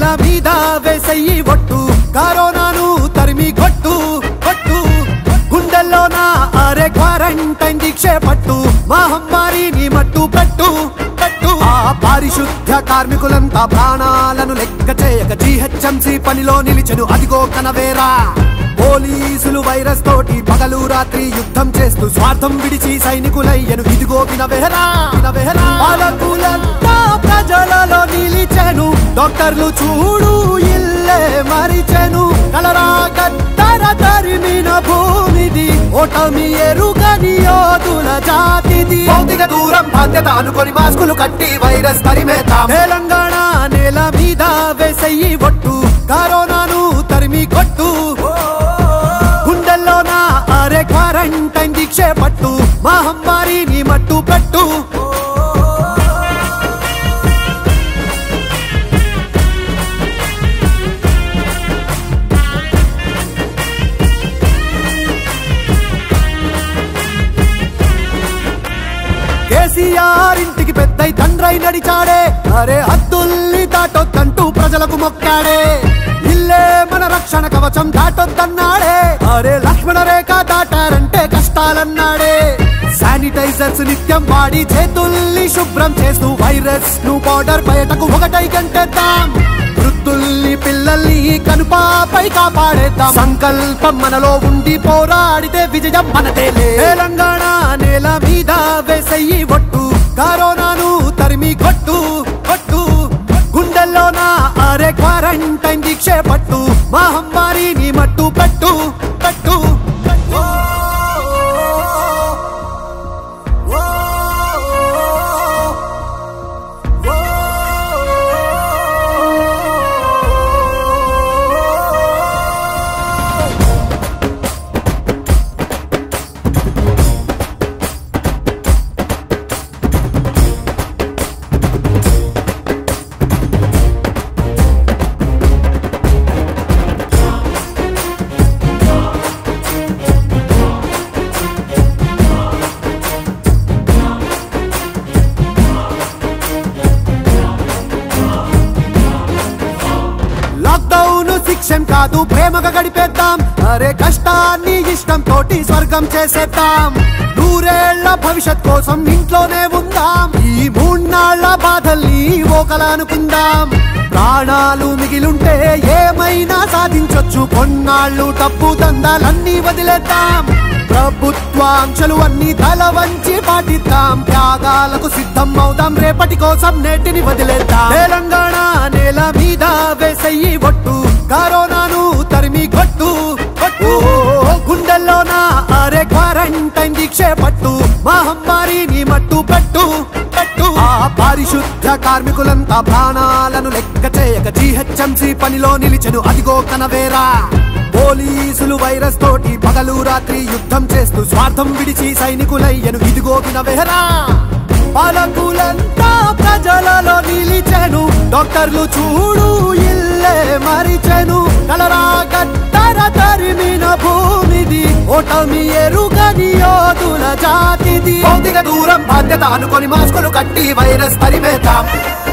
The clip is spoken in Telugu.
మీద వేసయ్యి ఒట్టు కరోనాను తరిమి కొట్టు కొట్టు గుండెల్లోన అరే క్వారంటైన్ దీక్షే పట్టు మహమ్మారిని మట్టు పెట్టు పెట్టు ఆ పారిశుద్ధ కార్మికులంతా ప్రాణాలను లెక్క చేయక జీహెచ్ఎంసీ పనిలో నిలిచెను అదిగో కనవేరా పోలీసులు వైరస్ తోటి పగలు రాత్రి యుద్ధం చేస్తూ స్వార్థం విడిచి సైనికులయ్యను ఇదిగో వినవేరా వినవేరా పాలకులంతా ప్రజలలో నిలిచెను డాక్టర్లు చూడు ఇల్లే మరిచెను కలరా కత్తర తరిమిన భూమిది ఓటమి ఎరుగని యోధుల జాతిది భౌతిక దూరం బాధ్యత అనుకొని మాస్కులు కట్టి వైరస్ తరిమేతాం తెలంగాణ నేల మీద వేసయ్యి ఒట్టు కరోనాను తరిమి కొట్టు గుండెల్లోన అరే క్వారంటైన్ దీక్షే పట్టు మహమ్మారిని మట్టు పెట్టు కేసీఆర్ ఇంటికి పెద్దై తండ్రై నడిచాడే అరే హద్దుల్ని దాటొద్దంటూ ప్రజలకు మొక్కాడే ఇల్లే మన రక్షణ కవచం దాటొద్దన్నాడే అరే లక్ష్మణ రేఖ దాటారంటే కష్టాలన్నాడే శానిటైజర్స్ నిత్యం వాడి చేతుల్ని శుభ్రం చేస్తూ వైరస్ ను బార్డర్ బయటకు ఒకటై గంటేద్దాం వృద్ధుల్ని పిల్లల్ని కనుపాపై కాపాడేద్దాం సంకల్పం మనలో ఉండి పోరాడితే విజయం మనదేలే తెలంగాణ నేల మీద వేసయ్యి ఒట్టు కరోనాను తరిమి కొట్టు కొట్టు గుండెల్లోన అరే క్వారంటైన్ దీక్షే పట్టు మహమ్మారిని మట్టు పెట్టు పెట్టు ఓ, ఓ, ఓ. లాక్డౌన్ శిక్షం కాదు ప్రేమగా గడిపేద్దాం అరే కష్టాన్ని ఇష్టం తోటి స్వర్గం చేసేద్దాం నూరేళ్ల భవిష్యత్ కోసం ఇంట్లోనే ఉందాం ఈ మూన్నాళ్ల బాధల్ని ఓకలానుకుందాం ప్రాణాలు మిగిలుంటే ఏమైనా సాధించొచ్చు కొన్నాళ్ళు డబ్బు దందాలన్నీ వదిలేద్దాం ప్రభుత్వాంక్షలు అన్ని తల వంచి పాటిద్దాం త్యాగాలకు సిద్ధం అవుదాం రేపటి కోసం నేటిని వదిలేద్దాం తెలంగాణ నేల మీద వేసయ్యి ఒట్టు కరోనాను తరిమి కొట్టు కొట్టు గుండెల్లోన అరే క్వారంటైన్ దీక్షే పట్టు మహమ్మారిని మట్టు పెట్టు పెట్టు ఆ పారిశుద్ధ కార్మికులంతా ప్రాణాలను లెక్క చేయక జీహెచ్ఎంసీ పనిలో నిలిచెను అదిగో కనవేరా పోలీసులు వైరస్ తోటి పగలు రాత్రి యుద్ధం చేస్తూ స్వార్థం విడిచి సైనికులయ్యను ఇదిగో వినవేరా పాలకులంతా ప్రజలలో నిలిచెను డాక్టర్లు చూడు ఇల్లే మరిచెను కలరా కత్తర తరిమిన భూమిది ఓటమి ఎరుగని యోధుల జాతిది భౌతిక దూరం బాధ్యత అనుకొని మాస్కులు కట్టి వైరస్ తరిమేతాం